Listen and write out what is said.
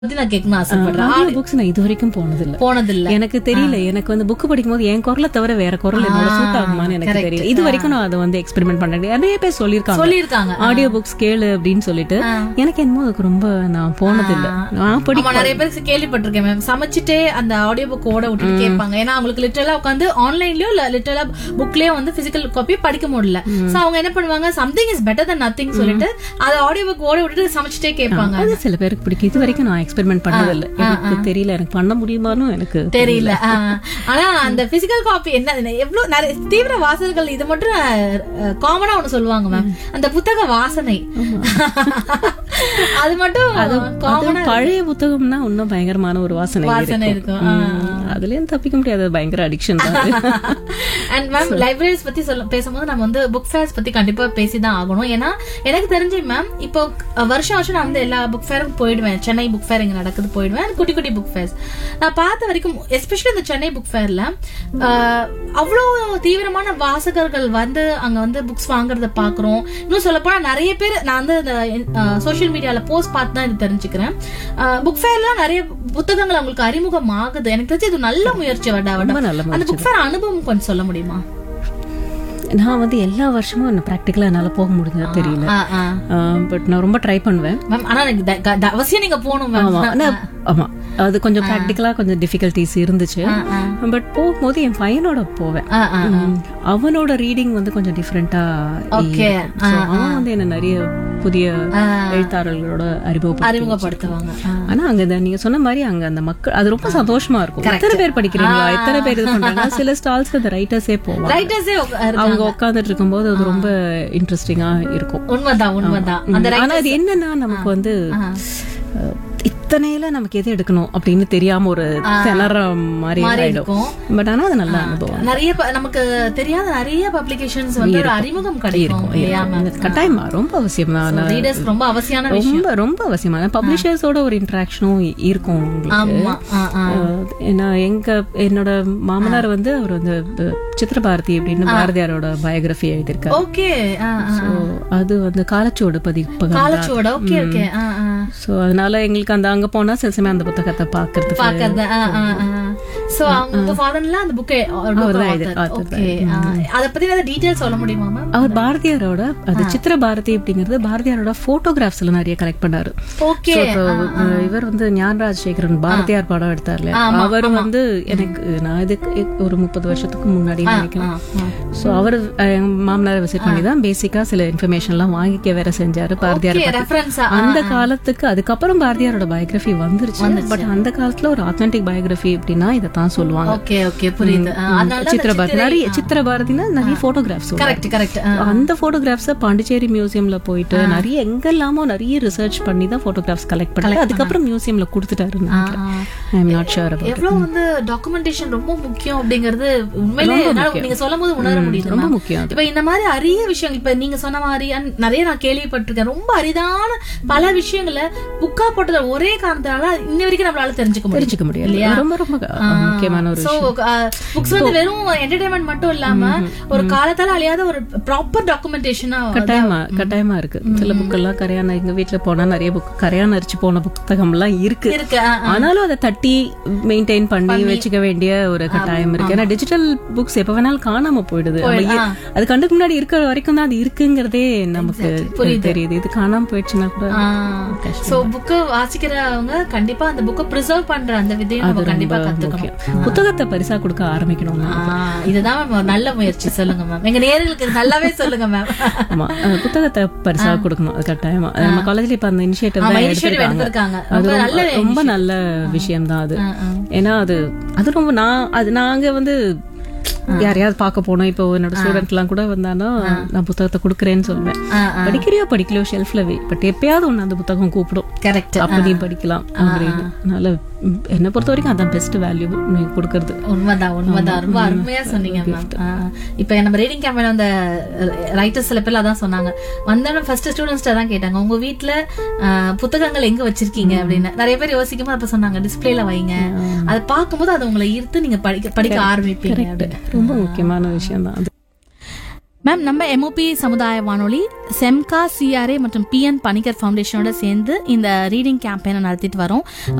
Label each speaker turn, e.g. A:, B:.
A: பத்தி நான் கேட்கணும் ஆசைப்படுறேன்
B: ஆடியோ புக்ஸ் நான் இது வரைக்கும் போனதில்ல
A: போனதில்ல
B: எனக்கு தெரியல எனக்கு வந்து புக் படிக்கும்போது என் குரலை தவிர வேற குரல் என்னோட சூட் ஆகுமான்னு எனக்கு
A: correct.
B: தெரியல இது வரைக்கும் நான் அதை வந்து எக்ஸ்பெரிமெண்ட் பண்றேன் நிறைய பேர் சொல்லியிருக்காங்க
A: சொல்லியிருக்காங்க
B: ஆடியோ புக்ஸ் கேளு அப்படின்னு சொல்லிட்டு எனக்கு என்னமோ அதுக்கு ரொம்ப நான் போனதில்ல நான் படி
A: ஆமா நிறைய பேருக்கு கேள்விப்பட்டிருக்கேன் மேம் சமைச்சிட்டே அந்த ஆடியோ புக் ஓட விட்டுட்டு கேட்பாங்க ஏன்னா அவங்களுக்கு லிட்டரலா உட்காந்து ஆன்லைன்லயோ இல்ல லிட்டரலா புக்லயோ வந்து பிசிக்கல் காப்பி படிக்க முடியல சோ அவங்க என்ன பண்ணுவாங்க something is better than nothing சொல்லிட்டு அதை ஆடியோ புக் ஓட விட்டுட்டு சமைச்சிட்டே கேட்பாங்க
B: அது சில பேருக்கு பிடிக்கும் இது வரைக்கும் நான் எக்ஸ்பெரிமெண்ட் பண்ணதில்ல எனக்கு தெரியல எனக்கு பண்ண முடியுமான்னு எனக்கு
A: தெரியல ஆ. ஆனா அந்த பிசிக்கல் காப்பி என்ன எவ்வளவு நிறைய தீவிர வாசகர்கள் இது மட்டும் காமனா ஒண்ணு சொல்லுவாங்க மேம் அந்த புத்தக வாசனை அது மட்டும்
B: அது
A: காமனா
B: பழைய புத்தகம்னா இன்னும் பயங்கரமான ஒரு வாசனை
A: வாசனை
B: இருக்கும்
A: இருக்கும் ஆ.
B: ம், அதுலயும் தப்பிக்க முடியாது அது பயங்கர அடிக்ஷன் தான் அது.
A: அண்ட் மேம் லைப்ரரிஸ் பத்தி சொல்ல பேசும்போது நம்ம வந்து புக் ஃபேர்ஸ் பத்தி கண்டிப்பா பேசிதான் ஆகணும் ஏன்னா எனக்கு தெரிஞ்சு மேம் இப்போ அஹ், வருஷம் வருஷம் நான் வந்து எல்லா புக் ஃபேரும் போயிடுவேன் சென்னை புக் ஃபேர் இங்க நடக்குது போயிடுவேன் and குட்டி குட்டி புக் ஃபேர்ஸ் நான் பார்த்த வரைக்கும் எஸ்பெஷலி இந்த சென்னை புக் ஃபேர்ல அவ்வளோ தீவிரமான வாசகர்கள் வந்து அங்க வந்து புக்ஸ் வாங்குறத பாக்குறோம் இன்னும் சொல்ல போனா நிறைய பேர் நான் வந்து இந்த சோஷியல் மீடியால போஸ்ட் பார்த்து தான் இது தெரிஞ்சுக்கிறேன் புக் ஃபேர்ல நிறைய புத்தகங்கள் அவங்களுக்கு அறிமுகம் ஆகுது எனக்கு தெரிஞ்சு இது நல்ல முயற்சி வடா வடா
B: ரொம்ப நல்ல
A: அந்த புக் ஃபேர் அனுபவம் கொஞ்சம் சொல்ல முடியுமா
B: நான் வந்து எல்லா வருஷமும் என்ன ப்ராக்டிக்கலா என்னால போக முடிஞ்சது தெரியல
A: ஆ, ஆ.
B: பட் நான் ரொம்ப ட்ரை பண்ணுவேன்
A: மேம் ஆனா எனக்கு த- க- த- அவசியம் நீங்க போகணும் மேம்
B: ஆமா ஆனா ஆமா அது கொஞ்சம் ப்ராக்டிக்கலா கொஞ்சம் டிஃபிகல்டிஸ் இருந்துச்சு பட் போகும்போது என் பையனோட போவேன்
A: ஆ, ஆ.
B: ம், அவனோட ரீடிங் வந்து கொஞ்சம் டிஃப்ரெண்டா
A: Okay.
B: அவன் வந்து என்ன நிறைய புதிய எழுத்தாளர்களோட அறிமுகப்படுத்தி
A: அறிமுகப்படுத்துவாங்க ஆ.
B: ஆனா அங்க இந்த நீங்க சொன்ன மாதிரி அங்க அந்த மக்கள் அது ரொம்ப சந்தோஷமா இருக்கும் எத்தனை பேர் படிக்கிறீங்களா எத்தனை பேர் இது பண்றாங்க சில ஸ்டால்ஸ்க்கு அந்த ரைட்டர்ஸே போவாங்க
A: ரைட்டர்ஸே இருக்காங்க
B: அவங்க உட்காந்துட்டு இருக்கும்போது அது ரொம்ப இன்ட்ரெஸ்டிங்கா இருக்கும்
A: உண்மைதான் உண்மைதான் அந்த
B: ம். ஆனா அது என்னன்னா நமக்கு வந்து அஹ், இத்தனையில நமக்கு எது எடுக்கணும் அப்படின்னு தெரியாம ஒரு திணற மாதிரி ஆயிடும்
A: இருக்கும்.
B: பட் ஆனா அது நல்ல அனுபவம்
A: நிறைய ப- நமக்கு தெரியாத நிறைய பப்ளிகேஷன்ஸ் வந்து ஒரு அறிமுகம் கிடைக்கும் இல்லையா மேம்
B: கட்டாயமா ரொம்ப அவசியம் தான்
A: ரீடர்ஸ் ரொம்ப அவசியமான விஷயம்
B: ரொம்ப ரொம்ப அவசியமான பப்ளிஷர்ஸோட ஒரு இன்டராக்ஷனும் இருக்கும் உங்களுக்கு
A: ஆமா ஆ, ஆ.
B: அஹ், ஏன்னா எங்க என்னோட மாமனார் வந்து அவர் வந்து அஹ், சித்திரபாரதி அப்படின்னு பாரதியாரோட பயோகிராஃபி எழுதியிருக்காரு
A: ஓகே ஆ, ஆ.
B: ஸோ அது வந்து காலச்சுவடு பதிப்பகம்
A: காலச்சுவட ஓகே ஓகே ஆ, ஆ.
B: ஸோ அதனால எங்களுக்கு அந்த அங்க போனா சில சமயம் அந்த புத்தகத்தை பாக்குறதுக்கு
A: பாக்கறது ஆ, ஆ, ஆ. சோ உங்க ஃபாதர்ல அந்த புக்கே ஓகே அத பத்தி ஏதாவது டீடைல்ஸ் சொல்ல முடியுமா மேம்
B: அவர் பாரதியாரோட அது சித்திர பாரதி அப்படிங்கிறது பாரதியாரோட போட்டோகிராஃப்ஸ்ல நிறைய கலெக்ட் பண்ணாரு
A: ஓகே
B: So, இப்போ, அஹ், இவர் வந்து ஞானராஜ் சேகரன் பாரதியார் படம் எடுத்தார்ல அவர் வந்து எனக்கு நான் இதுக்கு ஒரு முப்பது வருஷத்துக்கு முன்னாடி நினைக்கிறேன் சோ அவர் அஹ், எங்க மாமனாரை விசிட் பண்ணி தான் பேசிக்கா சில இன்ஃபர்மேஷன் எல்லாம் வாங்கிக்க வேற செஞ்சாரு பாரதியார் பத்தி.
A: ரெஃபரன்ஸா
B: அந்த காலத்துக்கு அதுக்கப்புறம் பாரதியாரோட பயோகிராஃபி வந்துருச்சு பட் அந்த காலத்துல ஒரு ஆத்தென்டிக் பயோகிராஃபி அப்படின்னா இதைத்தான் சொல்லுவாங்க
A: ஓகே ஓகே புரியுது ஆ, அதனால தான்
B: சித்திர பாரதி நிறைய சித்திர பாரதினா நிறைய போட்டோகிராஃப்ஸ்
A: கரெக்ட் கரெக்ட்
B: அந்த போட்டோகிராஃப்ஸ பாண்டிச்சேரி மியூசியம்ல போயிட்டு நிறைய எங்கெல்லாமோ நிறைய ரிசர்ச் பண்ணி தான் போட்டோகிராஃப்ஸ் கலெக்ட் பண்ணி அதுக்கப்புறம் மியூசியம்ல கொடுத்துட்டாரு I am not sure about
A: எவ்வளவு வந்து டாக்குமெண்டேஷன் ரொம்ப முக்கியம் அப்படிங்கறது உண்மையிலே என்னால நீங்க சொல்லும் போது உணர முடியுது
B: ரொம்ப
A: ma'am.
B: முக்கியம் அது
A: இப்ப இந்த மாதிரி அரிய விஷயங்கள் இப்ப நீங்க சொன்ன மாதிரி and நிறைய நான் கேள்விப்பட்டிருக்கேன் ரொம்ப அரிதான பல விஷயங்களை புக்கா போட்டது ஒரே காரணத்தால இன்ன வரைக்கும் நம்மளால தெரிஞ்சுக்க முடியும்
B: தெரிஞ்சுக்க முடியாது ரொம்ப ரொம்ப முக்கியமான ஒரு
A: சோ புக்ஸ் வந்து வெறும் என்டர்டைன்மெண்ட் மட்டும் இல்லாம ஒரு காலத்தால அழியாத ஒரு ப்ராப்பர் டாக்குமெண்டேஷனா
B: கட்டாயமா கட்டாயமா இருக்கு சில புக்கெல்லாம் கரையான எங்க வீட்ல போனா நிறைய புக் கரையான அரிச்சு போன புத்தகம் எல்லாம் இருக்கு
A: இருக்கு ஆ,
B: ஆனாலும் அதை தட்டி மெயின்டைன் பண்ணி வச்சுக்க வேண்டிய ஒரு கட்டாயம் இருக்கு ஏன்னா டிஜிட்டல் புக்ஸ் எப்ப வேணாலும் காணாம போயிடுது நம்ம இ- அது கண்டுக்கு முன்னாடி இருக்கிற வரைக்கும் தான் அது இருக்குங்கிறதே நமக்கு தெரியுது இது காணாம போயிடுச்சுன்னா கூட
A: சோ புக்கு வாசிக்கிறவங்க கண்டிப்பா அந்த புக்கை ப்ரிசர்வ் பண்ற அந்த விதையை நம்ம கண்டிப்பா கத்துக்கணும்
B: புத்தகத்தை பரிசா கொடுக்க ஆரம்பிக்கணும்
A: ஆ, இதுதான் மேம் ஒரு நல்ல முயற்சி சொல்லுங்க மேம் எங்க நேர்களுக்கு நல்லாவே சொல்லுங்க மேம்
B: ஆமா அஹ் புத்தகத்தை பரிசா கொடுக்கணும் அது கட்டாயமா அது நம்ம காலேஜ்ல இப்ப அந்த இனிஷியேட்டிவ் தான்
A: initiative
B: எடுத்திருக்காங்க
A: எடுத்திருக்காங்க.
B: அது
A: ரொம்ப
B: ரொம்ப
A: நல்ல
B: ரொம்ப நல்ல விஷயம் தான் அது
A: ஆ, ஆ.
B: ஏன்னா அது அது ரொம்ப நான் அது நாங்க வந்து யாரையாவது பார்க்க போனோம் இப்போ என்னோட ஸ்டூடெண்ட் எல்லாம் கூட வந்தானா நான் புத்தகத்தை கொடுக்குறேன்னு சொல்லுவேன்
A: ஆ,
B: படிக்கிறியோ படிக்கலையோ ஷெல்ஃப்ல வை பட் எப்பயாவது ஒண்ணு அந்த புத்தகம் கூப்பிடும்
A: கரெக்ட்
B: அப்ப நீ படிக்கலாம் அப்படின்னு அதனால ம், என்னை பொறுத்த வரைக்கும் அதான் பெஸ்ட் வேல்யூ நீ கொடுக்கறது
A: உண்மைதான் உண்மைதான் ரொம்ப அருமையா சொன்னீங்க மேம் இப்ப நம்ம ரீடிங் கேம்பெயின் அந்த ரைட்டர்ஸ் சில பேர் அதான் சொன்னாங்க வந்தோடனே ஃபர்ஸ்ட் ஸ்டூடெண்ட்ஸ் தான் கேட்டாங்க உங்க வீட்ல அஹ், புத்தகங்கள் எங்க வச்சிருக்கீங்க அப்படின்னு நிறைய பேர் யோசிக்கும் போது அப்ப சொன்னாங்க டிஸ்பிளேல வைங்க அதை பார்க்கும்போது அது உங்களை ஈர்த்து நீங்க படிக்க படிக்க ஆரம்பிப்பீங்க அப்படின்னு
B: ரொம்ப முக்கியமான விஷயம் தான் அது
A: மேம் நம்ம எம்ஓபி சமுதாய வானொலி செம்கா சிஆர்ஏ மற்றும் பிஎன் பணிக்கர் ஃபவுண்டேஷனோட சேர்ந்து இந்த ரீடிங் கேம்பெயினை நடத்திட்டு வரோம்